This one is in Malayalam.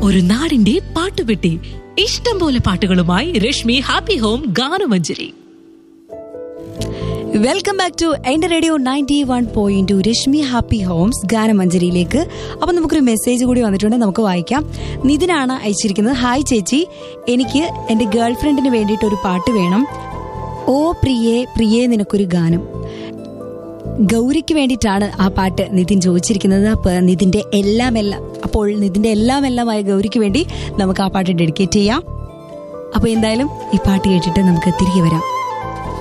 ഒരു നാടിന്റെ പാട്ടുപെട്ടി ഇഷ്ടം പോലെ പാട്ടുകളുമായി Rashmi happy home Ganamanjari welcome back to എന്റെ radio ninety one point Rashmi happy homes ഗാനമഞ്ജരിയിലേക്ക് അപ്പം നമുക്കൊരു മെസ്സേജ് കൂടി വന്നിട്ടുണ്ട് നമുക്ക് വായിക്കാം നിതിനാണ് അയച്ചിരിക്കുന്നത് ഹായ് ചേച്ചി എനിക്ക് എൻ്റെ ഗേൾ ഫ്രണ്ടിന് വേണ്ടിയിട്ട് ഒരു പാട്ട് വേണം ഓ പ്രിയേ പ്രിയേ നിനക്കൊരു ഗാനം ഗൗരിക്ക് വേണ്ടിയിട്ടാണ് ആ പാട്ട് നിതിൻ ചോദിച്ചിരിക്കുന്നത് അപ്പോൾ നിതിന്റെ എല്ലാം എല്ലാം അപ്പോൾ നിതിന്റെ എല്ലാം എല്ലാമായ ഗൗരിക്ക് വേണ്ടി നമുക്ക് ആ പാട്ട് ഡെഡിക്കേറ്റ് ചെയ്യാം അപ്പോൾ എന്തായാലും ഈ പാട്ട് കേട്ടിട്ട് നമുക്ക് തിരികെ വരാം